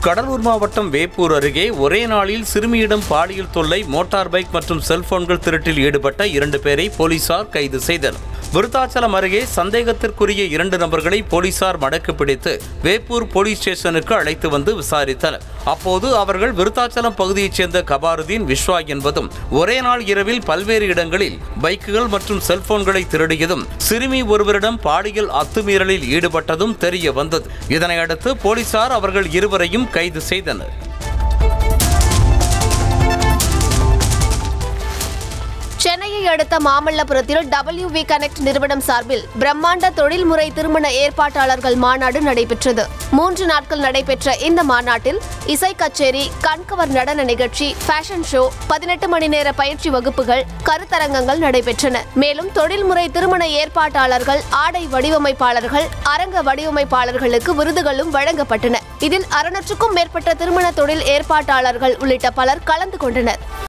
கடலூர் மாவட்டம் வேப்பூர் அருகே ஒரே நாளில் சிறுமியிடம் பாலியல் தொல்லை மோட்டார் பைக் மற்றும் செல்போன்கள் திருட்டில் ஈடுபட்ட இரண்டு பேரை போலீசார் கைது செய்தனர் விருத்தாச்சலம் அருகே சந்தேகத்திற்குரிய இரண்டு நபர்களை போலீசார் மடக்கு பிடித்து வேப்பூர் போலீஸ் ஸ்டேஷனுக்கு அழைத்து வந்து விசாரித்தனர் அப்போது அவர்கள் விருத்தாச்சலம் பகுதியைச் சேர்ந்த கபாருதீன் விஸ்வா என்பதும் ஒரே நாள் இரவில் பல்வேறு இடங்களில் பைக்குகள் மற்றும் செல்போன்களை திருடியதும் சிறுமி ஒருவரிடம் பாலியல் அத்துமீறலில் ஈடுபட்டதும் தெரிய வந்தது இதனையடுத்து போலீசார் அவர்கள் இருவரையும் கைது செய்தனர் சென்னையை அடுத்த மாமல்லபுரத்தில் டபிள்யூ வி கனெக்ட் நிறுவனம் சார்பில் பிரம்மாண்ட தொழில்முறை திருமண ஏற்பாட்டாளர்கள் மாநாடு நடைபெற்றது மூன்று நாட்கள் நடைபெற்ற இந்த மாநாட்டில் இசை கச்சேரி கண்கவர் நடன நிகழ்ச்சி ஃபேஷன் ஷோ பதினெட்டு மணி நேர பயிற்சி வகுப்புகள் கருத்தரங்கங்கள் நடைபெற்றன மேலும் தொழில்முறை திருமண ஏற்பாட்டாளர்கள் ஆடை வடிவமைப்பாளர்கள் அரங்க வடிவமைப்பாளர்களுக்கு விருதுகளும் வழங்கப்பட்டன இதில் அறுநூற்றுக்கும் மேற்பட்ட திருமண தொழில் ஏற்பாட்டாளர்கள் உள்ளிட்ட பலர் கலந்து கொண்டனர்